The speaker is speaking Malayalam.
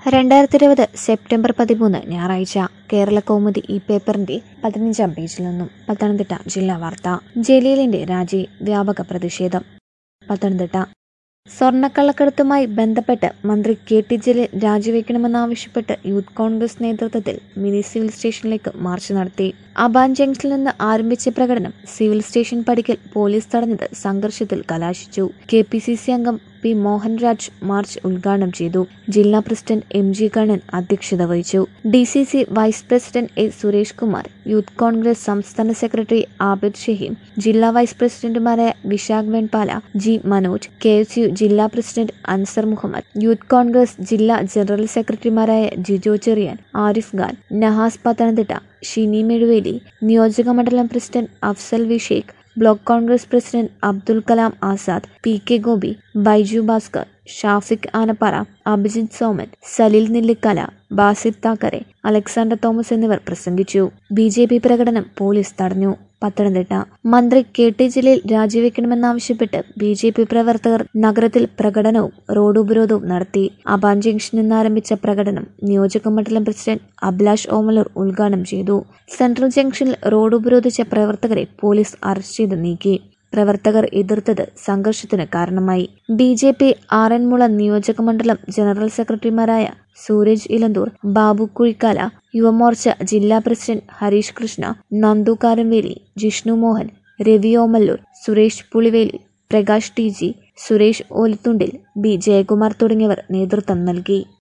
രണ്ടായിരത്തി ഇരുപത് സെപ്റ്റംബർ പതിമൂന്ന് ഞായറാഴ്ച കേരള കൗമുദി ഈ പേപ്പറിന്റെ പതിനഞ്ചാം പേജിൽ നിന്നും പത്തനംതിട്ട ജില്ലാ വാർത്ത ജലീലിന്റെ രാജി വ്യാപക പ്രതിഷേധം പത്തനംതിട്ട സ്വർണ്ണക്കള്ളക്കടത്തുമായി ബന്ധപ്പെട്ട് മന്ത്രി കെ ടി ജലീൽ രാജിവെക്കണമെന്നാവശ്യപ്പെട്ട് യൂത്ത് കോൺഗ്രസ് നേതൃത്വത്തിൽ മിനി സിവിൽ സ്റ്റേഷനിലേക്ക് മാർച്ച് നടത്തി അബാൻ ജംഗ്ഷനിൽ നിന്ന് ആരംഭിച്ച പ്രകടനം സിവിൽ സ്റ്റേഷൻ പടിക്കൽ പോലീസ് തടഞ്ഞത് സംഘർഷത്തിൽ കലാശിച്ചു കെ പി സി സി അംഗം പി മോഹൻരാജ് മാർച്ച് ഉദ്ഘാടനം ചെയ്തു ജില്ലാ പ്രസിഡന്റ് എം ജി കണ്ണൻ അധ്യക്ഷത വഹിച്ചു D C C vice president A Suresh Kumar youth Congress സംസ്ഥാന സെക്രട്ടറി ആബിദ് ഷഹീം ജില്ലാ വൈസ് പ്രസിഡന്റുമാരായ Vishakh Venpala G Manoj K S U ജില്ലാ പ്രസിഡന്റ് അൻസർ മുഹമ്മദ് യൂത്ത് കോൺഗ്രസ് ജില്ലാ ജനറൽ സെക്രട്ടറിമാരായ ജിജോ ചെറിയാൻ ആരിഫ് ഖാൻ നഹാസ് പത്തനംതിട്ട ഷിനി മെഴുവേലി നിയോജക മണ്ഡലം president Afsal V Sheikh block Congress president Abdul Kalam Azad P K Gopi Baiju Bhaskar Shafiq Anappara Abhijith Soman Salil Nellikkala Basir Thackeray Alexander Thomas എന്നിവർ പ്രസംഗിച്ചു ബി ജെ പി പ്രകടനം പോലീസ് തടഞ്ഞു പത്തനംതിട്ട മന്ത്രി കെ ടി ജലീൽ രാജിവെക്കണമെന്നാവശ്യപ്പെട്ട് ബി ജെ പി പ്രവർത്തകർ നഗരത്തിൽ പ്രകടനവും റോഡ് ഉപരോധവും നടത്തി അബാൻ ജംഗ്ഷനിൽ നിന്ന് ആരംഭിച്ച പ്രകടനം നിയോജക മണ്ഡലം പ്രസിഡന്റ് അഭിലാഷ് ഓമലൂർ ഉദ്ഘാടനം ചെയ്തു സെൻട്രൽ ജംഗ്ഷനിൽ റോഡ് ഉപരോധിച്ച പ്രവർത്തകരെ പോലീസ് അറസ്റ്റ് ചെയ്ത് നീക്കി പ്രവർത്തകർ എതിർത്തത് സംഘർഷത്തിന് കാരണമായി ബി ജെ പി ആറന്മുള നിയോജക മണ്ഡലം ജനറൽ സെക്രട്ടറിമാരായ സൂരജ് ഇലന്തൂർ ബാബു കുഴിക്കാല യുവമോർച്ച ജില്ലാ president Harish Krishna Nandu Karamveli Jishnu Mohan Ravi Omallur Suresh Puliveli Prakash T G Suresh ഓലത്തുണ്ടിൽ ബി ജയകുമാർ തുടങ്ങിയവർ നേതൃത്വം നൽകി